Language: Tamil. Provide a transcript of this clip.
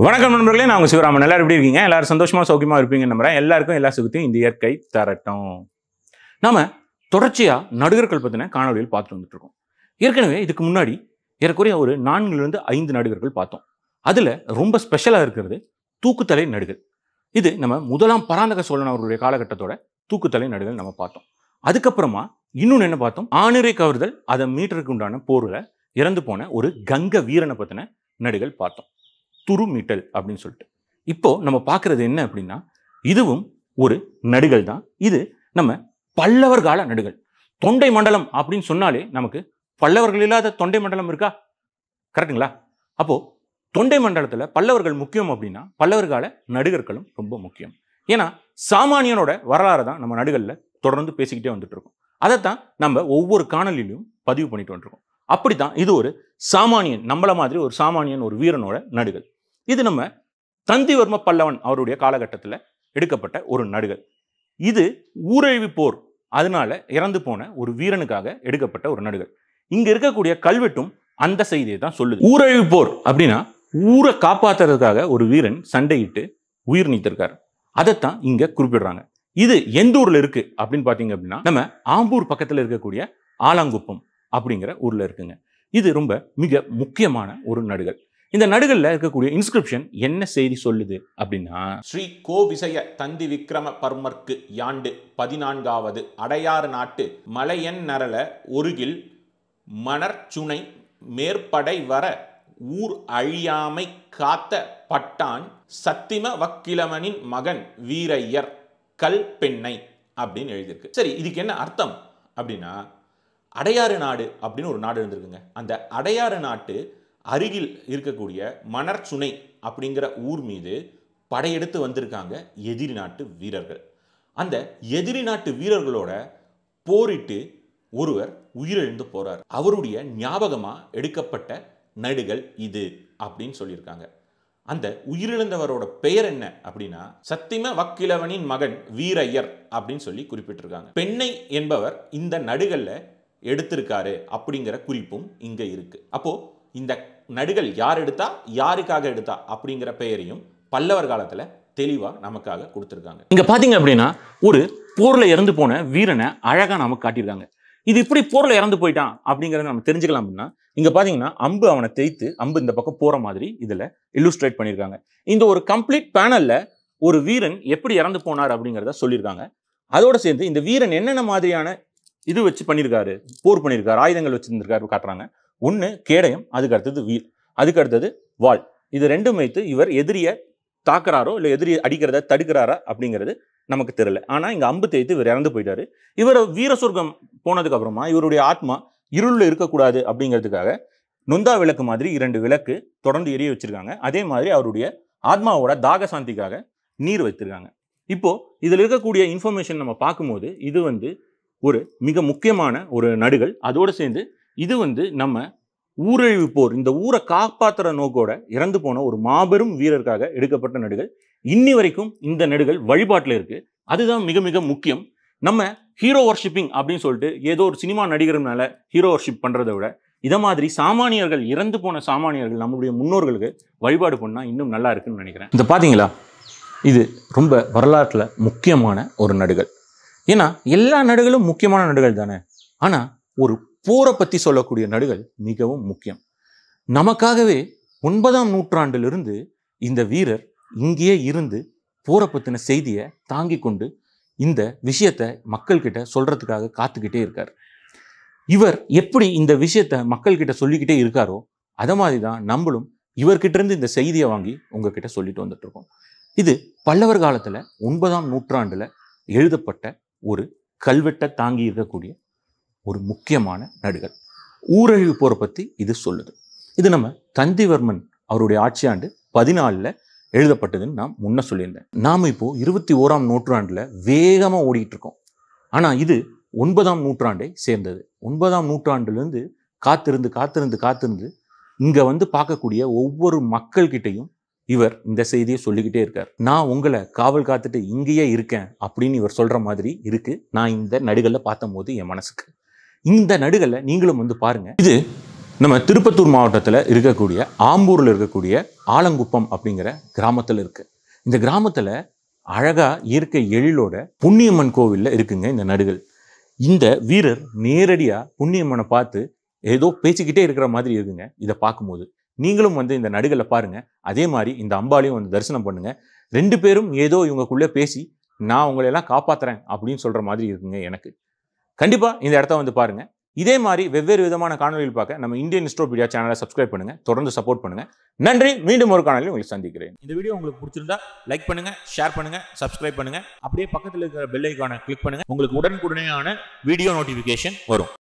வணக்கம் நண்பர்களே நான் உங்க சிவராமன் எல்லாரும் எப்படி இருக்கீங்க எல்லாரும் சந்தோஷமா சௌக்கியமா இருப்பீங்கன்னு நம்புறேன் எல்லாருக்கும் எல்லா சுகத்தையும் இந்த இயற்கை தரட்டும் நாம தொடர்ச்சியா நடிகர்கள் பத்தின காணொலியில் பார்த்துட்டு வந்துட்டு இருக்கோம் ஏற்கனவே இதுக்கு முன்னாடி ஏறக்குறைய ஒரு நான்குலேருந்து ஐந்து நடிகர்கள் பார்த்தோம் அதுல ரொம்ப ஸ்பெஷலா இருக்கிறது தூக்குத்தலை நடிகர் இது நம்ம முதலாம் பராந்தக சோழன் அவர்களுடைய காலகட்டத்தோட தூக்குத்தலை நடிகர் நம்ம பார்த்தோம் அதுக்கப்புறமா இன்னொன்று என்ன பார்த்தோம் ஆணிரை கவர்தல் அதை மீட்டருக்கு உண்டான போர்ல இறந்து போன ஒரு கங்க வீரனை பத்தின நடிகள் பார்த்தோம் துரு மீட்டல் அப்படின்னு சொல்லிட்டு இப்போ நம்ம பார்க்கறது என்ன அப்படின்னா இதுவும் ஒரு நடிகள் தான் இது நம்ம பல்லவர் கால நடிகள் தொண்டை மண்டலம் அப்படின்னு சொன்னாலே நமக்கு பல்லவர்கள் இல்லாத தொண்டை மண்டலம் இருக்கா கரெக்டுங்களா அப்போ தொண்டை மண்டலத்துல பல்லவர்கள் முக்கியம் அப்படின்னா பல்லவர் கால நடிகர்களும் ரொம்ப முக்கியம் ஏன்னா சாமானியனோட வரலாறு தான் நம்ம நடிகள்ல தொடர்ந்து பேசிக்கிட்டே வந்துட்டு இருக்கோம் அதைத்தான் நம்ம ஒவ்வொரு காணொலியிலும் பதிவு பண்ணிட்டு வந்துருக்கோம் அப்படித்தான் இது ஒரு சாமானியன் நம்மள மாதிரி ஒரு சாமானியன் ஒரு வீரனோட நடிகள் இது நம்ம தந்திவர்ம பல்லவன் அவருடைய காலகட்டத்தில் எடுக்கப்பட்ட ஒரு நடிகர் இது ஊரழிவு போர் அதனால இறந்து போன ஒரு வீரனுக்காக எடுக்கப்பட்ட ஒரு நடிகர் இங்க இருக்கக்கூடிய கல்வெட்டும் அந்த செய்தியை தான் சொல்லுது ஊரழிவு போர் அப்படின்னா ஊரை காப்பாத்துறதுக்காக ஒரு வீரன் சண்டையிட்டு உயிர் நீத்திருக்காரு அதைத்தான் இங்க குறிப்பிடுறாங்க இது எந்த ஊர்ல இருக்கு அப்படின்னு பாத்தீங்க அப்படின்னா நம்ம ஆம்பூர் பக்கத்துல இருக்கக்கூடிய ஆலாங்குப்பம் அப்படிங்கிற ஊர்ல இருக்குங்க இது ரொம்ப மிக முக்கியமான ஒரு நடுகள் இந்த நடுகல்ல இருக்கக்கூடிய இன்ஸ்கிரிப்ஷன் என்ன செய்தி சொல்லுது அப்படின்னா ஸ்ரீ கோ விசய தந்தி விக்ரம பர்மர்க்கு யாண்டு பதினான்காவது அடையாறு நாட்டு மலையன் நரல ஒருகில் மணர்ச்சுனை மேற்படை வர ஊர் அழியாமை காத்த பட்டான் சத்திம வக்கிலமனின் மகன் வீரையர் கல் பெண்ணை அப்படின்னு எழுதியிருக்கு சரி இதுக்கு என்ன அர்த்தம் அப்படின்னா அடையாறு நாடு அப்படின்னு ஒரு நாடு இருந்திருக்குங்க அந்த அடையாறு நாட்டு அருகில் இருக்கக்கூடிய மணர்சுனை அப்படிங்கிற ஊர் மீது படையெடுத்து வந்திருக்காங்க எதிரி நாட்டு வீரர்கள் அந்த எதிரி நாட்டு வீரர்களோட போரிட்டு ஒருவர் உயிரிழந்து போறார் அவருடைய ஞாபகமா எடுக்கப்பட்ட நடுகள் இது அப்படின்னு சொல்லியிருக்காங்க அந்த உயிரிழந்தவரோட பெயர் என்ன அப்படின்னா சத்திம வக்கிலவனின் மகன் வீரையர் அப்படின்னு சொல்லி குறிப்பிட்டிருக்காங்க பெண்ணை என்பவர் இந்த நடுகல்ல எடுத்திருக்காரு அப்படிங்கிற குறிப்பும் இங்க இருக்கு அப்போ இந்த நடுகள் யார் எடுத்தா யாருக்காக எடுத்தா அப்படிங்கிற பெயரையும் பல்லவர் காலத்துல தெளிவா நமக்காக கொடுத்திருக்காங்க இங்க பாத்தீங்க அப்படின்னா ஒரு போர்ல இறந்து போன வீரனை அழகா நமக்கு காட்டியிருக்காங்க இது இப்படி போர்ல இறந்து போயிட்டான் அப்படிங்கறத நம்ம தெரிஞ்சுக்கலாம் அப்படின்னா இங்க பாத்தீங்கன்னா அம்பு அவனை தேய்த்து அம்பு இந்த பக்கம் போற மாதிரி இதுல இல்லுஸ்ட்ரேட் பண்ணியிருக்காங்க இந்த ஒரு கம்ப்ளீட் பேனல்ல ஒரு வீரன் எப்படி இறந்து போனார் அப்படிங்கிறத சொல்லியிருக்காங்க அதோட சேர்ந்து இந்த வீரன் என்னென்ன மாதிரியான இது வச்சு பண்ணியிருக்காரு போர் பண்ணியிருக்காரு ஆயுதங்கள் வச்சிருந்திருக்காரு காட்டுறாங்க ஒன்று கேடயம் அதுக்கு அடுத்தது வீல் அதுக்கு அடுத்தது வாள் இது ரெண்டும் வைத்து இவர் எதிரிய தாக்குறாரோ இல்லை எதிரி அடிக்கிறத தடுக்கிறாரா அப்படிங்கிறது நமக்கு தெரியல ஆனால் இங்கே அம்பு தேய்த்து இவர் இறந்து போயிட்டாரு இவர் வீர சொர்க்கம் போனதுக்கு அப்புறமா இவருடைய ஆத்மா இருளில் இருக்கக்கூடாது அப்படிங்கிறதுக்காக நொந்தா விளக்கு மாதிரி இரண்டு விளக்கு தொடர்ந்து எரிய வச்சிருக்காங்க அதே மாதிரி அவருடைய ஆத்மாவோட தாக சாந்திக்காக நீர் வைத்திருக்காங்க இப்போ இதில் இருக்கக்கூடிய இன்ஃபர்மேஷன் நம்ம பார்க்கும்போது இது வந்து ஒரு மிக முக்கியமான ஒரு நடுகள் அதோடு சேர்ந்து இது வந்து நம்ம ஊரழிவு போர் இந்த ஊரை காப்பாத்துற நோக்கோட இறந்து போன ஒரு மாபெரும் வீரருக்காக எடுக்கப்பட்ட நடுகள் இன்னி வரைக்கும் இந்த நடுகள் வழிபாட்டில் இருக்கு அதுதான் மிக மிக முக்கியம் நம்ம ஹீரோ வர்ஷிப்பிங் அப்படின்னு சொல்லிட்டு ஏதோ ஒரு சினிமா நடிகர்னால ஹீரோ வர்ஷிப் பண்றதை விட இதை மாதிரி சாமானியர்கள் இறந்து போன சாமானியர்கள் நம்மளுடைய முன்னோர்களுக்கு வழிபாடு பண்ணா இன்னும் நல்லா இருக்குன்னு நினைக்கிறேன் இந்த பாத்தீங்களா இது ரொம்ப வரலாற்றுல முக்கியமான ஒரு நடுகள் ஏன்னா எல்லா நடுகளும் முக்கியமான நடுகள் தானே ஆனா ஒரு போரை பத்தி சொல்லக்கூடிய நடுகள் மிகவும் முக்கியம் நமக்காகவே ஒன்பதாம் நூற்றாண்டிலிருந்து இந்த வீரர் இங்கேயே இருந்து போரை பத்தின செய்தியை தாங்கி கொண்டு இந்த விஷயத்தை மக்கள்கிட்ட சொல்றதுக்காக காத்துக்கிட்டே இருக்கார் இவர் எப்படி இந்த விஷயத்த மக்கள்கிட்ட சொல்லிக்கிட்டே இருக்காரோ அதை மாதிரி தான் நம்மளும் இவர்கிட்ட இருந்து இந்த செய்தியை வாங்கி உங்ககிட்ட சொல்லிட்டு வந்துட்டு இருக்கோம் இது பல்லவர் காலத்துல ஒன்பதாம் நூற்றாண்டுல எழுதப்பட்ட ஒரு கல்வெட்டை தாங்கி இருக்கக்கூடிய ஒரு முக்கியமான நடுகள் ஊரழிவு போரை பத்தி இது சொல்லுது இது நம்ம தந்திவர்மன் அவருடைய ஆட்சியாண்டு பதினாலில் எழுதப்பட்டதுன்னு நான் முன்ன சொல்லியிருந்தேன் நாம் இப்போ இருபத்தி ஓராம் நூற்றாண்டுல வேகமா ஓடிட்டு இருக்கோம் ஆனா இது ஒன்பதாம் நூற்றாண்டை சேர்ந்தது ஒன்பதாம் நூற்றாண்டுலேருந்து காத்திருந்து காத்திருந்து காத்திருந்து இங்க வந்து பார்க்கக்கூடிய ஒவ்வொரு மக்கள்கிட்டையும் இவர் இந்த செய்தியை சொல்லிக்கிட்டே இருக்கார் நான் உங்களை காவல் காத்துட்டு இங்கேயே இருக்கேன் அப்படின்னு இவர் சொல்ற மாதிரி இருக்கு நான் இந்த நடுகல்ல பார்த்த போது என் மனசுக்கு இந்த நடுகல்ல நீங்களும் வந்து பாருங்க இது நம்ம திருப்பத்தூர் மாவட்டத்தில் இருக்கக்கூடிய ஆம்பூரில் இருக்கக்கூடிய ஆலங்குப்பம் அப்படிங்கிற கிராமத்தில் இருக்கு இந்த கிராமத்தில் அழகா இயற்கை எழிலோட புண்ணியம்மன் கோவிலில் இருக்குங்க இந்த நடுகள் இந்த வீரர் நேரடியாக புண்ணியம்மனை பார்த்து ஏதோ பேசிக்கிட்டே இருக்கிற மாதிரி இருக்குங்க இதை பார்க்கும்போது நீங்களும் வந்து இந்த நடுகளை பாருங்க அதே மாதிரி இந்த அம்பாலையும் வந்து தரிசனம் பண்ணுங்க ரெண்டு பேரும் ஏதோ இவங்களுக்குள்ளே பேசி நான் உங்களை எல்லாம் காப்பாத்துறேன் அப்படின்னு சொல்ற மாதிரி இருக்குங்க எனக்கு கண்டிப்பா இந்த இடத்த வந்து பாருங்க இதே மாதிரி வெவ்வேறு விதமான காணொலிகள் பார்க்க நம்ம இந்தியன் இஸ்டோபீடியா சேனலை சப்ஸ்கிரைப் பண்ணுங்க தொடர்ந்து சப்போர்ட் பண்ணுங்க நன்றி மீண்டும் ஒரு காணொலியில் உங்களை சந்திக்கிறேன் இந்த வீடியோ உங்களுக்கு பிடிச்சிருந்தா லைக் பண்ணுங்க ஷேர் பண்ணுங்க சப்ஸ்கிரைப் பண்ணுங்க அப்படியே பக்கத்தில் இருக்கிற பெல் ஐக்கானை கிளிக் பண்ணுங்க உங்களுக்கு உடனுக்குடனேயான வீடியோ நோட்டிஃபிகேஷன் வரும்